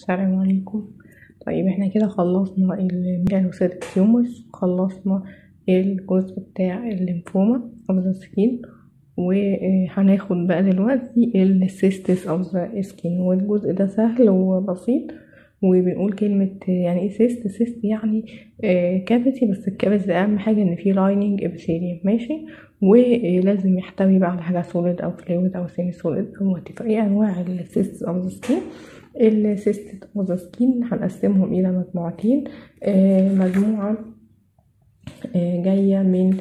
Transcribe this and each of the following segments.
السلام عليكم طيب احنا كده خلصنا الميلانوسيتك تيومرز خلصنا الجزء بتاع الليمفوما اوف ذا سكين وهناخد بقى دلوقتي السيستس اوف ذا سكين والجزء ده سهل وبسيط وبنقول كلمة يعني ايه سيست سيست يعني آه كافيتي بس الكافيتي اهم حاجة ان فيه لايننج ابيثيليوم ماشي ولازم يحتوي بقى على حاجة سوليد او فلويد او سيمي سوليد او وات ايه انواع السيست اوف ذا سكين السيست اوف ذا سكين هنقسمهم الى مجموعتين آه مجموعة آه جاية من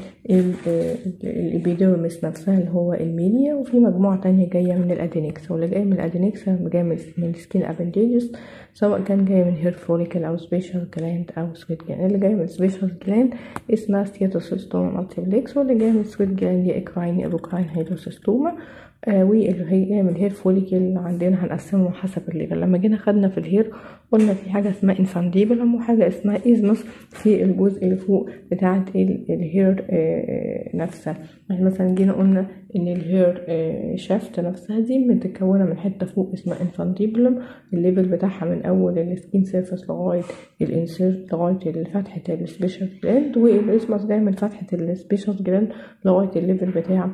الإبيديرمس نفسها اللي هو الميليا وفي مجموعة تانية جاية من الأدينكس واللي جاي من الأدينكس جاي من السكين أبنديجز سواء كان جاي من هير فوليكل أو سبيشال جلاند أو سويت جلاند اللي جاي من سبيشال جلاند اسمها ستياتوسيستوما مالتيبلكس واللي جاي من سويت جلاند هي إكراين إيروكراين هيدروسيستوما آه واللي هي جايه من الهير فوليكل عندنا هنقسمهم حسب الليفل لما جينا خدنا في الهير قلنا في حاجه اسمها انفانديبلم وحاجه اسمها ايزمس في الجزء اللي فوق بتاعه الهير آه نفسها احنا مثلا جينا قلنا ان الهير آه شافت نفسها دي متكونه من حته فوق اسمها انفانديبلم الليفل بتاعها من اول السكين سيرفيس لغايه الانسيرت لغايه فتحه السبيشال جلاند والايزمس جاي من فتحه السبيشال جلاند لغايه الليفل بتاع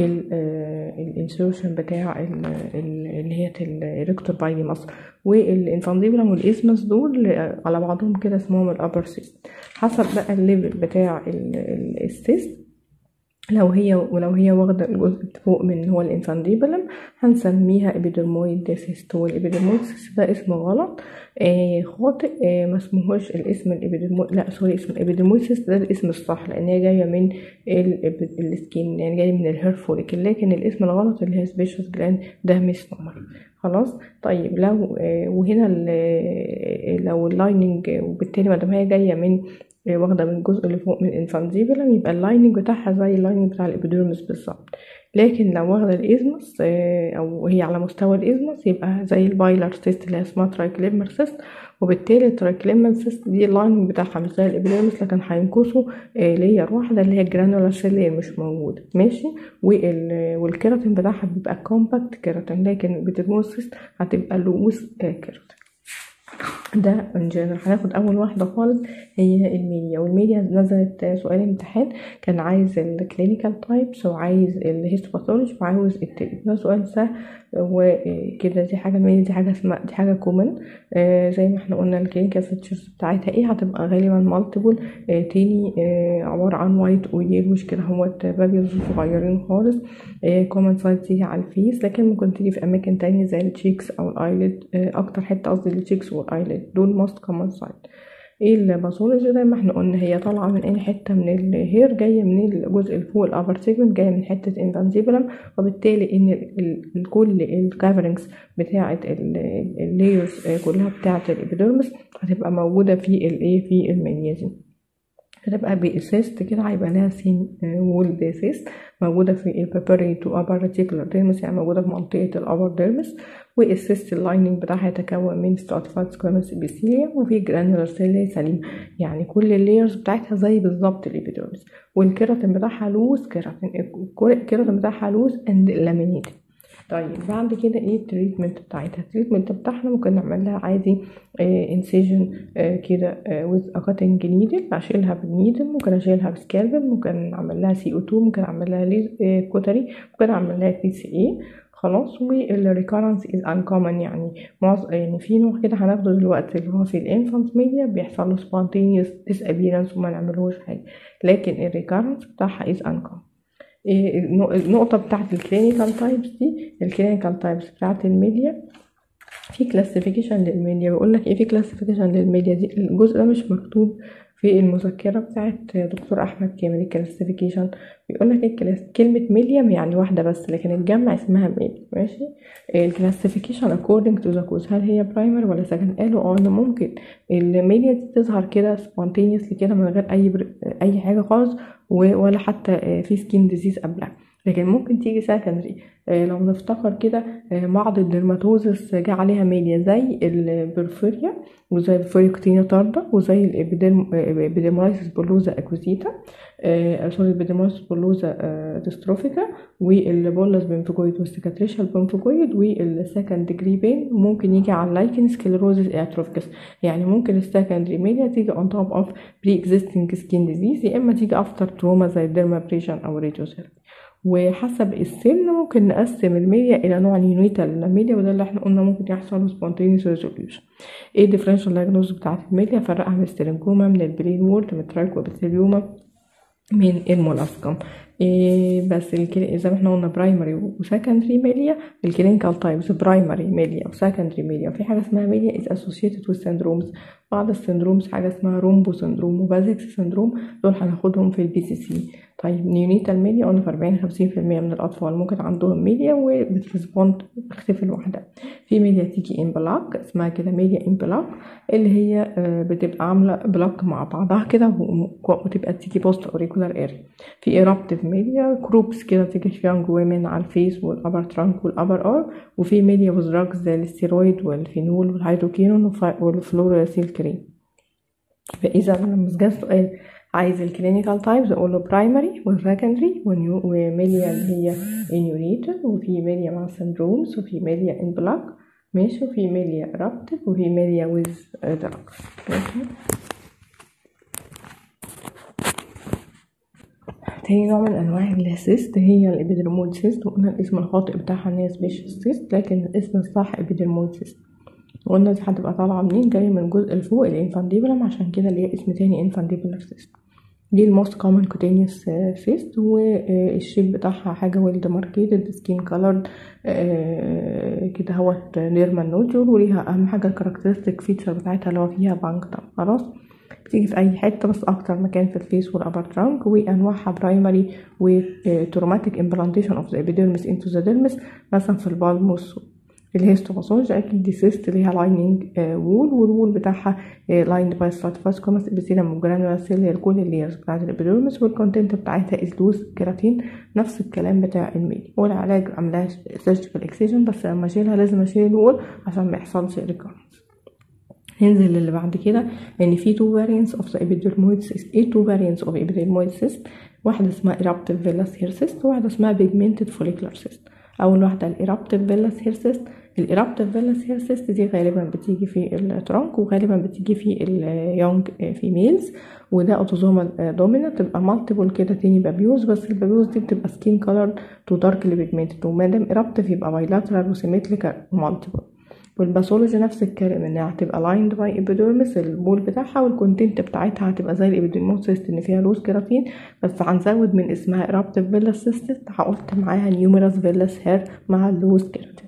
الانسيرشن بتاع اللي هي الريكتور بايلي مصر والانفانديبولم والاسمس دول على بعضهم كده اسمهم الابر سيست حسب بقى الليفل بتاع السيست لو هي ولو هي واخدة الجزء فوق من هو الانفانديبلم هنسميها ابيدرمويد سيست والابيدرمويد سيست ده اسم غلط آه خاطئ آه ما اسمهوش الاسم الابيدرمويد لا سوري اسم الابيدرمويد سيست ده الاسم الصح لان هي جايه من السكين يعني جايه من الهير فوليكل لكن الاسم الغلط اللي هي سبيشوس جلاند ده مش نمر خلاص طيب لو آه وهنا لو اللايننج وبالتالي ما دام هي جايه من واخده من الجزء اللي فوق من الانفانزيبلم يبقى اللايننج بتاعها زي اللايننج بتاع الابيديرمس بالظبط لكن لو واخده الازمس او هي على مستوى الازمس يبقى زي البايلر سيست اللي اسمها ترايكليمر سيست وبالتالي الترايكليمر سيست دي اللايننج بتاعها مش زي الابيديرمس لكن هينقصوا لير واحده اللي هي الجرانولار سيل اللي مش موجوده ماشي والكيراتين بتاعها بيبقى كومباكت كيراتين لكن الابيديرموس سيست هتبقى لوز كيراتين ده ان جنرال هناخد اول واحده خالص هي الميديا والميديا نزلت سؤال امتحان كان عايز الكلينيكال تايبس وعايز الهيستوباثولوجي وعاوز التالت ده سؤال سهل وكده دي حاجه الميديا دي حاجه اسمها دي حاجه كومن آه زي ما احنا قلنا الكلينيكال فيتشرز بتاعتها ايه هتبقى غالبا مالتيبل آه تاني آه عباره عن وايت ويلوش كده اهوت بابيز صغيرين خالص كومن سايت تيجي على الفيس لكن ممكن تيجي في اماكن تانية زي التشيكس او الايلid اكتر حته قصدي التشيكس والايلid دول موست كومن سايت ايه الباثولوجي زي ما احنا قلنا هي طالعه من اي حته من الهير جايه من الجزء اللي فوق الابر سيجمنت جايه من حته انفانزيبلم وبالتالي ان كل الكافرنجز بتاعه اللايرز كلها بتاعه الابيديرمس هتبقى موجوده في الايه في المنيازيوم هتبقى بإسيست كده هيبقى لها سين وول بيسيست موجودة في البابري تو أبر ريتيكولار ديرمس يعني موجودة في منطقة الأبر ديرمس والسيست اللايننج بتاعها يتكون من ستراتيفايد سكويمس ابيثيليوم وفي جرانولار سيل سليم يعني كل اللايرز بتاعتها زي بالظبط الابيديرمس والكيراتين بتاعها لوز كيراتين الكيراتين بتاعها لوز اند لامينيتد طيب بعد كده ايه التريتمنت بتاعتها التريتمنت بتاعنا ممكن نعمل لها عادي انسيجن آه كده ويز اكاتنج نيدل اشيلها بالنيدل ممكن اشيلها بسكالبل ممكن اعمل لها سي او 2 ممكن اعمل لها ليز آه كوتري ممكن اعمل لها بي سي اي خلاص والريكارنس از انكومن يعني معظم يعني في نوع كده هناخده دلوقتي اللي هو في الانفانت ميديا بيحصل له سبونتينيوس ديس ابيرنس وما نعملوش حاجه لكن الريكارنس بتاعها از انكومن النقطة بتاعت الكلينيكال تايبس دي الكلينيكال تايبس بتاعت الميديا في كلاسيفيكيشن للميديا بيقول لك ايه في كلاسيفيكيشن للميديا دي الجزء ده مش مكتوب في المذكرة بتاعت دكتور أحمد كامل الكلاسيفيكيشن بيقول لك الكلاس كلمة ميديم يعني واحدة بس لكن الجمع اسمها ميديم ماشي الكلاسيفيكيشن according to the cause هل هي برايمر ولا سكند قالوا اه ممكن الميديا دي تظهر كده spontaneously كده من غير أي بر... أي حاجة خالص ولا حتى في سكين ديزيز قبلها لكن ممكن تيجي سكندري لو نفتكر كده آه، بعض الدرماتوزس جه عليها ميليا زي البرفوريا وزي الفوريكتينا طاردا وزي الابيديمولايسيس بولوزا اكوزيتا آه، سوري الابيديمولايسيس بولوزا آه، ديستروفيكا والبولس بنفيجويد والسكاتريشال بنفيجويد والسكند ديجري بين وممكن يجي على اللايكن سكليروزيس اتروفيكس يعني ممكن السكندري ميليا تيجي اون توب اوف بري اكزيستنج سكين ديزيز يا اما تيجي افتر تروما زي الديرمابريشن او راديوثيرابي وحسب السن ممكن نقسم الميديا الى نوع نيونيتال ميديا وده اللي احنا قلنا ممكن يحصل سبونتينيوس ريزوليوشن ايه الديفرنشال دايجنوز بتاعت الميديا فرقها من السترينجوما من البرين وورد من الترايكوبيثيليوما من المولاسكم إيه بس الكلي... زي ما احنا قلنا برايمري وسكندري ميليا الكلينيكال تايبس برايمري ميليا وسكندري ميليا وفي حاجه اسمها ميليا از اسوشيتد with syndromes بعض السندرومز حاجه اسمها رومبو سندروم وبازكس سندروم دول هناخدهم في البي سي سي طيب نيونيتال ميليا قلنا في 40 50% من الاطفال ممكن عندهم ميليا وبترسبوند بتختفي لوحدها في ميليا تيجي ان بلاك اسمها كده ميليا ان بلاك اللي هي آه، بتبقى عامله بلاك مع بعضها كده و- وتبقى تيجي بوست اوريكولار اريا في ايرابتيف ميليا جروبس كده تيجي في يونج ويمن على الفيس والابر ترانك والابر ار وفي ميليا وزراكس زي الستيرويد والفينول والهيدروكينون وفا- والفلوراسيل كريم فاذا لما جه السؤال عايز الكلينيكال تايبز اقول له برايمري وسكندري وميليا اللي هي انيوريتد وفي ميليا مع سندرومز وفي ميليا ان بلاك ماشي وفي ميليا رابتيف وفي ميليا ويز دراج ماشي تاني نوع من انواع السيست هي الابيدرمويد سيست وقلنا الاسم الخاطئ بتاعها ان هي سبيشال سيست لكن الاسم الصح ابيدرمويد سيست وقلنا دي هتبقى طالعه منين جايه من الجزء اللي فوق الانفانديبولم عشان كده ليها اسم تاني انفانديبولار سيست دي الموست كومن كوتينيوس سيست والشيب بتاعها حاجه ويل ديماركيتد سكين كولرد كده هوت نيرمال نوجول وليها اهم حاجه الكاركترستيك فيتشر بتاعتها اللي هو فيها بانكتم خلاص بتيجي في اي حته بس اكتر مكان في الفيس والابر ترانك وانواعها برايمري وتروماتيك امبلانتيشن اوف ذا ابيديرمس انتو ذا ديرمس مثلا في البالموس الهيستوباثولوجي اكيد دي سيست ليها لايننج وول والوول بتاعها لايند باي ستراتيفاسكومس ابيثيليوم وجرانولا سيلير كل الليرز بتاعت الابيديرمس والكونتنت بتاعتها از لوز كيراتين نفس الكلام بتاع الميل والعلاج عملها سيرجيكال اكسيجن بس لما اشيلها لازم اشيل الوول عشان ما يحصلش ريكورنس ننزل اللي بعد كده ان في تو فاريانتس اوف ذا epidermoid cyst ايه تو فاريانتس اوف epidermoid cyst واحده اسمها eruptive vellus hair cyst وواحده اسمها pigmented follicular cyst اول واحده الايرابتيف vellus hair cyst الايرابتيف vellus hair cyst دي غالبا بتيجي في الترانك وغالبا بتيجي في اليونج فيميلز وده اوتوزومال دومينانت تبقى مالتيبل كده تاني بابيوز بس البابيوز دي بتبقى سكين كولر تو داركلي بيجمنتد وما دام ايرابتيف يبقى بايلاترال وسيمتريكال ومالتيبل والباثولوجي نفس الكلام انها هتبقى لايند باي ابيديرمس البول بتاعها والكونتنت بتاعتها هتبقى زي الابيديرموس سيست ان فيها لوز كيراتين بس هنزود من اسمها ايرابتيف فيلاس سيست هحط معاها نيوميرس فيلاس هير مع اللوز كيراتين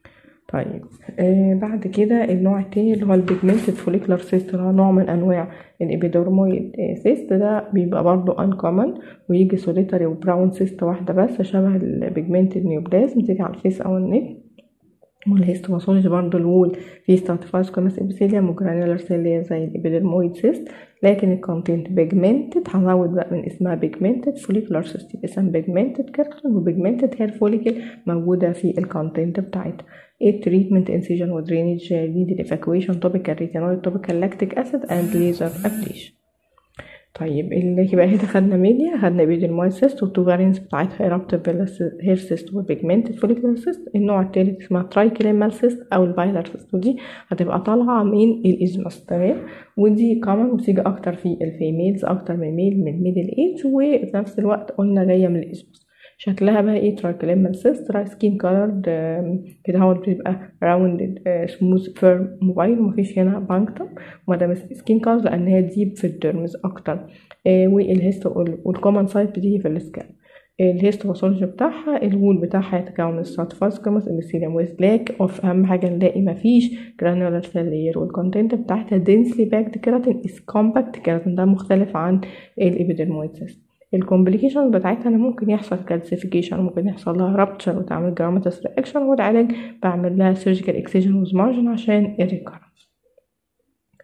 طيب آه بعد كده النوع التاني اللي هو البيجمنتد فوليكولار سيست اللي هو نوع من انواع الابيدرمويد سيست ده بيبقى برضو انكومن ويجي سوليتاري وبراون سيست واحده بس شبه البيجمنتد نيوبلازم تيجي على الفيس او النك والهيستوباثولوجي برضه الوول في ستراتيفايز كوماس ابيثيليوم وجرانيولار سيل زي الابيدرمويد سيست لكن الكونتنت بيجمنتد هنزود بقى من اسمها بيجمنتد فوليكولار سيست يبقى اسمها بيجمنتد كيراتين وبيجمنتد هير فوليكل موجوده في الكونتنت بتاعتها ايه تريتمنت انسيجن ودرينج ليد ايفاكويشن توبيكال ريتينويد توبيكال لاكتيك اسيد اند ليزر ابليشن طيب اللي يبقى هنا خدنا ميديا خدنا بيدرمويد سيست والتو فارينتس بتاعتها ايرابتيف هير سيست وبيجمنتد فوليكولار سيست النوع التالت اسمها ترايكليمال سيست او البايلر سيست ودي هتبقى طالعه من الازمس تمام ودي كومن وبتيجي اكتر في الفيميلز اكتر من ميل من ميدل ايج وفي نفس الوقت قلنا جايه من الازمس شكلها بقى ايه ترايكليمال سيست سكين كولرد كده هو بيبقى راوندد سموث فيرم موبايل ومفيش هنا بانكتم ومادام سكين كولر لان هي ديب في الديرمز اكتر والهيستو والكومن سايت بتيجي في السكان الهيستوباثولوجي بتاعها الوول بتاعها يتكون من ستراتيفاسكومس ابيثيليوم ويز لاك اوف اهم حاجه نلاقي مفيش جرانولار سيل لاير والكونتنت بتاعتها densely packed كيراتين is compact كيراتين ده مختلف عن الابيدرمويد سيست الكومبليكيشن بتاعتها ان ممكن يحصل كالسيفيكيشن ممكن يحصل لها رابتشر وتعمل جراماتس رياكشن والعلاج بعمل لها سيرجيكال اكسجن وز مارجن عشان الريكارنس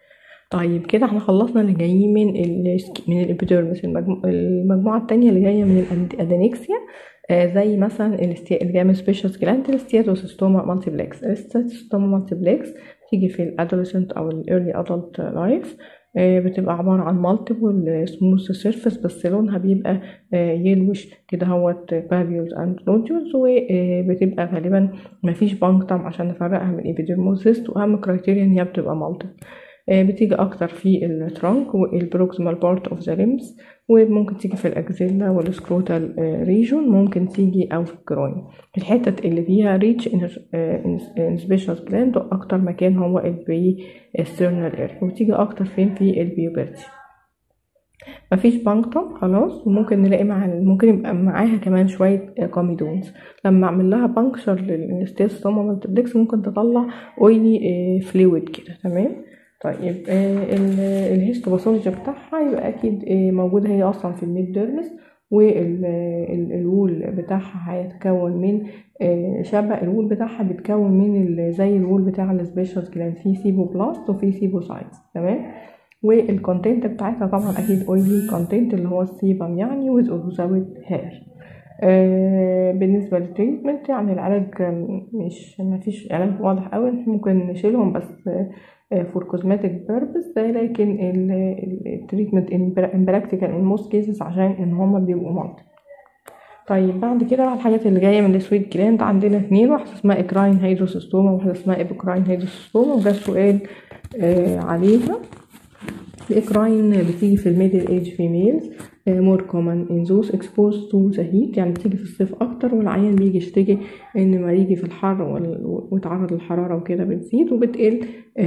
طيب كده احنا خلصنا اللي جايين من ال من الابيديرمس المجموعة التانية اللي جاية من الادينكسيا آه زي مثلا الاستي... اللي جاية من سبيشال جلاند الاستياتوسيستوما مالتيبلكس الاستياتوسيستوما مالتيبلكس تيجي في الادوليسنت او الايرلي ادلت لايف بتبقى عبارة عن مالتيبل سموث سيرفيس بس لونها بيبقى يلوش كده هوت بابيولز اند نوديولز وبتبقى غالبا مفيش بانكتم عشان نفرقها من الابيديرموسيست واهم كرايتيريا ان هي بتبقى مالتيبل بتيجي اكتر في الترانك والبروكسيمال بارت اوف ذا ليمز وممكن تيجي في الاكزيلا والسكروتال ريجون ممكن تيجي او في الجروين الحتت اللي فيها ريتش ان سبيشال جلاند اكتر مكان هو البري استرنال اريا وتيجي اكتر فين في البيوبرتي مفيش بانكتوم خلاص وممكن نلاقي مع ممكن يبقى معاها كمان شويه كوميدونز لما اعمل لها بانكشر للستيستوما مالتبلكس ممكن تطلع اويلي فلويد كده تمام طيب الهيستوباثولوجي بتاعها يبقى اكيد موجوده هي اصلا في الميد ديرمس والوول بتاعها هيتكون من شبه الوول بتاعها بيتكون من زي الوول بتاع السبيشال جلاند في سيبوبلاست وفي سيبوسايتس تمام والكونتنت بتاعتها طبعا اكيد اويلي كونتنت اللي هو السيبم يعني with or without hair آه بالنسبة للتريتمنت يعني العلاج مش مفيش علاج واضح قوي ممكن نشيلهم بس فور كوزماتيك بيربس لكن التريتمنت ان براكتيكال ان موست كيسز عشان ان هما بيبقوا مالتي طيب بعد كده بقى الحاجات اللي جايه من السويت جلاند عندنا اتنين واحده اسمها اكراين هيدروسيستوما وواحده اسمها ابوكراين هيدروسيستوما وده سؤال آه عليها الاكراين بتيجي في الميدل ايج فيميلز مور كومن ان ذوز اكسبوز تو ذا هيت يعني بتيجي في الصيف اكتر والعيان بيجي يشتكي ان ما يجي في الحر ويتعرض للحراره وكده بتزيد وبتقل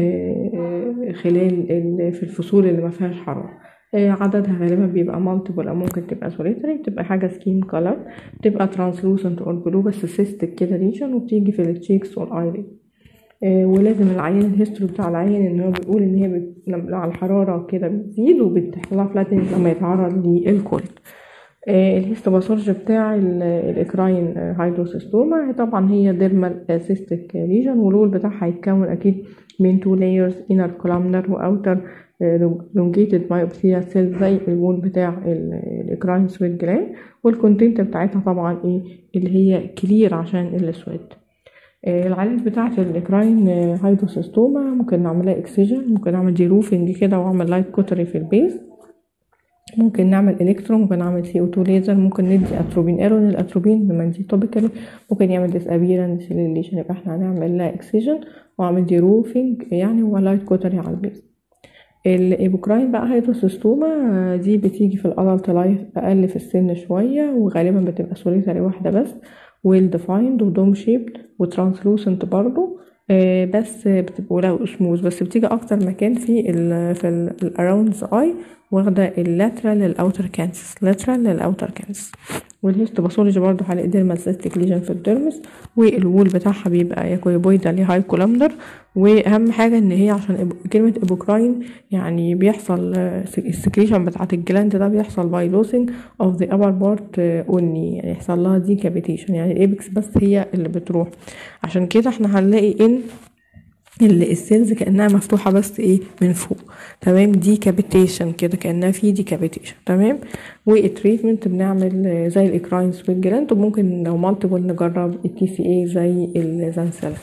خلال في الفصول اللي ما فيهاش حراره عددها غالبا بيبقى مالتيبل او ممكن تبقى سوليتري بتبقى حاجه سكين كولر بتبقى ترانسلوسنت اور بلو بس سيستك كده ريجن وبتيجي في التشيكس والايلid آه ولازم العيان الهيستوري بتاع العيان ان هو بيقول ان هي بت... على الحراره كده بتزيد وبتحصل لها فلاتنج لما يتعرض للكولد آه الهيستوباثولوجي بتاع الاكراين هيدروسيستوما طبعا هي ديرمال سيستيك ليجن والول بتاعها هيتكون اكيد من تو لايرز انر كولامنر واوتر لونجيتد بايوبسيا سيل زي الوول بتاع الاكراين سويت جلاند والكونتنت بتاعتها طبعا ايه اللي هي كلير عشان الاسود العلاج بتاعة الاكراين هيدروسيستوما ممكن نعملها اكسجين ممكن نعمل دي روفنج كده واعمل لايت كوتري في البيز ممكن نعمل الكترون ممكن نعمل سي او 2 ليزر ممكن ندي اتروبين ايرون الاتروبين لما ندي توبيكال ممكن يعمل ديس ابيرنس سيليليشن يبقى احنا هنعمل لها اكسجين واعمل دي روفنج يعني ولايت كوتري على البيز الايبوكراين بقى هيدروسيستوما دي بتيجي في الادلت لايف اقل في السن شويه وغالبا بتبقى سوليتري واحده بس ويل ديفايند ودوم شيبد وترانسلوسنت برضو آه بس بتبقى لها سموث بس بتيجي اكتر مكان في ال في الاراوند اي واخده اللاترال للاوتر كانسس لاترال للاوتر كانسس والهيستوباثولوجي برضو هلاقي ديرمال سيستيك ليجن في الديرمس والوول بتاعها بيبقى ياكويبويدال هاي كولامنر واهم حاجه ان هي عشان كلمه ابوكراين يعني بيحصل السكريشن بتاعت الجلاند ده بيحصل باي لوسنج اوف ذا ابر بارت اونلي يعني يحصل لها ديكابيتيشن يعني الايبكس بس هي اللي بتروح عشان كده احنا هنلاقي ان السيلز كانها مفتوحه بس ايه من فوق تمام دي كابيتيشن كده كانها في دي كابيتيشن تمام والتريتمنت بنعمل زي الاكراين سويت جلاند وممكن لو مالتيبل نجرب التي سي اي زي الزنسله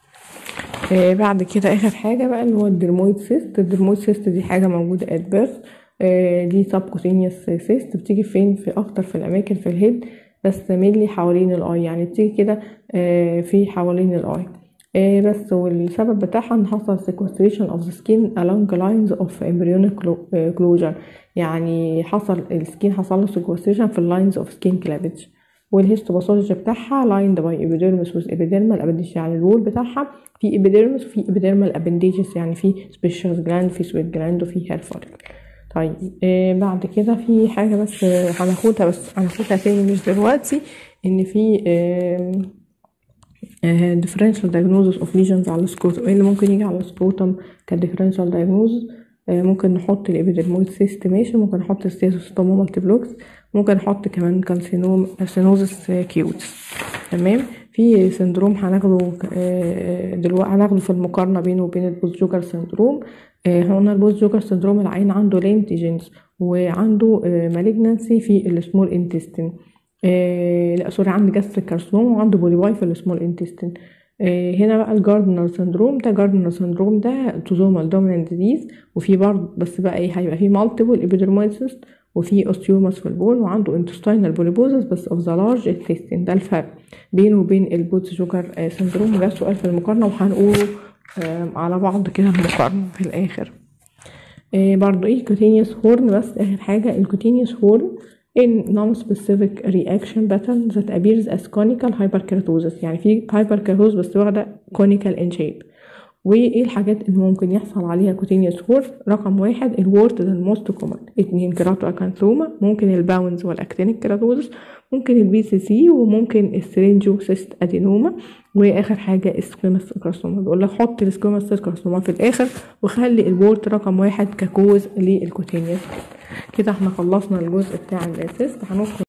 آه بعد كده اخر حاجه بقى اللي هو الدرمويد سيست الدرمويد سيست دي حاجه موجوده ات بيرث آه دي سبكوتينيوس سيست بتيجي فين في اكتر في الاماكن في الهيد بس مينلي حوالين الاي يعني بتيجي كده آه في حوالين الاي آه بس والسبب بتاعها ان حصل sequestration of the skin along lines of embryonic closure يعني حصل السكين حصل له sequestration في اللاينز of skin cleavage والهيستوباثولوجي بتاعها lined by epidermis with epidermal appendages يعني الوول بتاعها في epidermis وفي epidermal appendages يعني في special gland في sweat gland وفي hair follicle طيب آه بعد كده في حاجة بس آه هناخدها بس هناخدها تاني مش دلوقتي ان في آه differential diagnosis of lesions على السكروتم ايه اللي ممكن يجي على السكروتم كديفرنشال diagnosis ممكن نحط الابيدرمويد سيست ماشي ممكن نحط الستيتوستوما مالتيبلوكس ممكن نحط كمان كالسينوم كالسينوزس كيوتس تمام في سندروم هناخده آه، دلوقتي هناخده في المقارنه بينه وبين البوست جوكر سندروم آه، احنا قلنا البوست جوكر سندروم العين عنده لينتيجنز وعنده مالجنانسي في السمول انتستين لا سوري عنده جاستريك كارسنوم وعنده بوليباي في السمول انتستين هنا بقى الجاردنر سندروم ده جاردنر سندروم ده اوتوزومال دومينانت ديزيز وفي برضه بس بقى ايه هيبقى في مالتيبل ابيدرمايسيس وفي اوستيوماس في البول وعنده انتستينال بوليبوزس بس اوف ذا لارج انتستين ده الفرق بينه وبين البوتس جوكر سندروم ده سؤال في المقارنه وهنقوله على بعض كده المقارنه في الاخر برضو ايه كوتينيوس هورن بس اخر حاجه الكوتينيوس هورن in non-specific reaction pattern that appears as conical hyperkeratosis يعني في hyperkeratosis بس واخدة conical in shape وايه الحاجات اللي ممكن يحصل عليها كوتينيوس هورن رقم واحد الورت ده الموست كومن اتنين كيراتو اكانثوما ممكن الباونز والاكتينيك كيراتوزس ممكن البي سي سي وممكن السرينجو سيست ادينوما واخر حاجه السكويمس كارسوما بيقول لك حط السكويمس كارسوما في الاخر وخلي الورت رقم واحد ككوز للكوتينيوس كده احنا خلصنا الجزء بتاع السيست هندخل